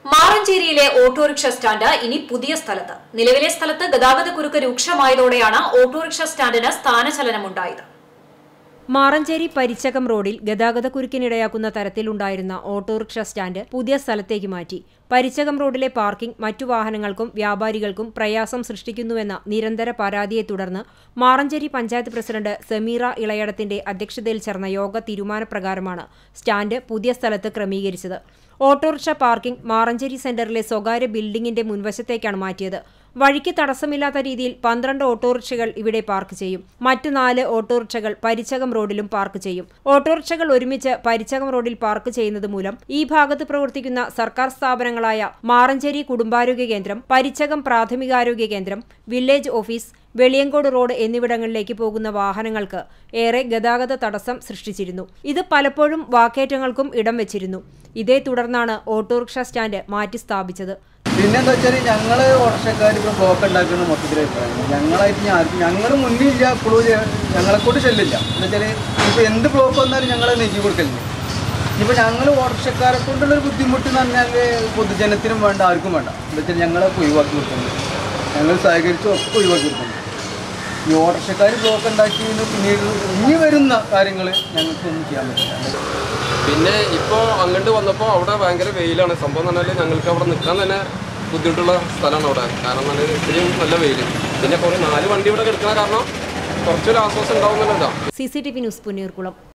മാറഞ്ചേരിയിലെ autorickshaw stand ഇനി പുതിയ സ്ഥലത്ത് നിലവിലെ സ്ഥലത്ത് ഗതാഗതക്കുരുക്ക് രൂക്ഷമായതോടെയാണ് ഓട്ടോറിക്ഷ സ്റ്റാൻഡിന് സ്ഥാനചലനമുണ്ടായത് മാറഞ്ചേരി പരിച്ചകം റോഡിൽ ഗതാഗതക്കുരുക്കിനിടയാക്കുന്ന തരത്തിലുണ്ടായിരുന്ന ഓട്ടോറിക്ഷ സ്റ്റാൻഡ് പുതിയ സ്ഥലത്തേക്ക് മാറ്റി പരിച്ചകം റോഡിലെ പാർക്കിംഗ് മറ്റു വാഹനങ്ങൾക്കും വ്യാപാരികൾക്കും പ്രയാസം സൃഷ്ടിക്കുന്നുവെന്ന നിരന്തര പരാതിയെ തുടർന്ന് മാറഞ്ചേരി പഞ്ചായത്ത് പ്രസിഡന്റ് സമീറ ഇളയടത്തിന്റെ അധ്യക്ഷതയിൽ ചേർന്ന യോഗ തീരുമാനപ്രകാരമാണ് സ്റ്റാൻഡ് പുതിയ സ്ഥലത്ത് ക്രമീകരിച്ചത് ഓട്ടോറിക്ഷ പാർക്കിംഗ് മാറഞ്ചേരി സെന്ററിലെ സ്വകാര്യ ബിൽഡിംഗിന്റെ മുൻവശത്തേക്കാണ് മാറ്റിയത് വഴിക്ക് തടസ്സമില്ലാത്ത രീതിയിൽ പന്ത്രണ്ട് ഓട്ടോറിക്ഷകൾ ഇവിടെ പാർക്ക് ചെയ്യും മറ്റു നാല് ഓട്ടോറിക്ഷകൾ പരിച്ചകം റോഡിലും പാർക്ക് ചെയ്യും ഓട്ടോറിക്ഷകൾ ഒരുമിച്ച് പരിച്ചകം റോഡിൽ പാർക്ക് ചെയ്യുന്നത് മൂലം ഈ ഭാഗത്ത് പ്രവർത്തിക്കുന്ന സർക്കാർ സ്ഥാപനങ്ങളായ മാറഞ്ചേരി കുടുംബാരോഗ്യ കേന്ദ്രം പരിച്ചകം പ്രാഥമികാരോഗ്യ കേന്ദ്രം വില്ലേജ് ഓഫീസ് വെളിയങ്കോട് റോഡ് എന്നിവിടങ്ങളിലേക്ക് പോകുന്ന വാഹനങ്ങൾക്ക് ഏറെ ഗതാഗത തടസ്സം സൃഷ്ടിച്ചിരുന്നു ഇത് പലപ്പോഴും വാക്കേറ്റങ്ങൾക്കും ഇടം വെച്ചിരുന്നു ഇതേ തുടർന്നാണ് ഓട്ടോറിക്ഷ സ്റ്റാൻഡ് മാറ്റി സ്ഥാപിച്ചത് പിന്നെന്താ വെച്ചാൽ ഞങ്ങൾ ഓട്ടോറിക്ഷക്കാർ ഇപ്പോൾ ബ്ലോക്ക് ഉണ്ടാക്കുന്ന മൊത്തത്തിൽ അഭിപ്രായം ഞങ്ങളായിട്ട് ഞാൻ ഞങ്ങൾ മുന്നിലില്ല ഇപ്പോഴും ഞങ്ങളെ കൊണ്ട് ചെല്ലില്ല എന്താ വെച്ചാൽ ഇപ്പോൾ എന്ത് ബ്ലോക്ക് വന്നാലും ഞങ്ങൾ നെഞ്ചി കൊടുക്കലില്ല ഇപ്പോൾ ഞങ്ങൾ ഓട്ടോറിക്ഷക്കാരെ കൊണ്ടുള്ളൊരു ബുദ്ധിമുട്ട് എന്ന് പറഞ്ഞാൽ പൊതുജനത്തിനും വേണ്ട ആർക്കും വേണ്ട എന്താ വെച്ചാൽ ഞങ്ങളെ ഒഴിവാക്കി കൊടുക്കുന്നു ഞങ്ങൾ സഹകരിച്ച് ഒക്കെ ഒഴിവാക്കി കൊടുക്കുന്നു ഈ ഓട്ടോറിക്ഷക്കാർ ബ്ലോക്ക് ഉണ്ടാക്കിയതിന് പിന്നീട് ഇനി വരുന്ന കാര്യങ്ങൾ ഞങ്ങൾക്കൊന്നും ചെയ്യാൻ പറ്റില്ല പിന്നെ ഇപ്പോൾ അങ്ങോട്ട് വന്നപ്പോൾ അവിടെ ഭയങ്കര വെയിലാണ് സംഭവം എന്ന് പറഞ്ഞാൽ ഞങ്ങൾക്ക് അവിടെ നിൽക്കാൻ തന്നെ ബുദ്ധിമുട്ടുള്ള സ്ഥലമാണ് അവിടെ കാരണം എന്ന് പറഞ്ഞാൽ ഇത്രയും നല്ല വെയിൽ പിന്നെ കുറേ നാല് വണ്ടി ഇവിടെ കിടക്കുന്ന കാരണം കുറച്ചൊരു ആശ്വാസം ഉണ്ടാവും എന്നുള്ളതാണ് C C T V news Punneerkulam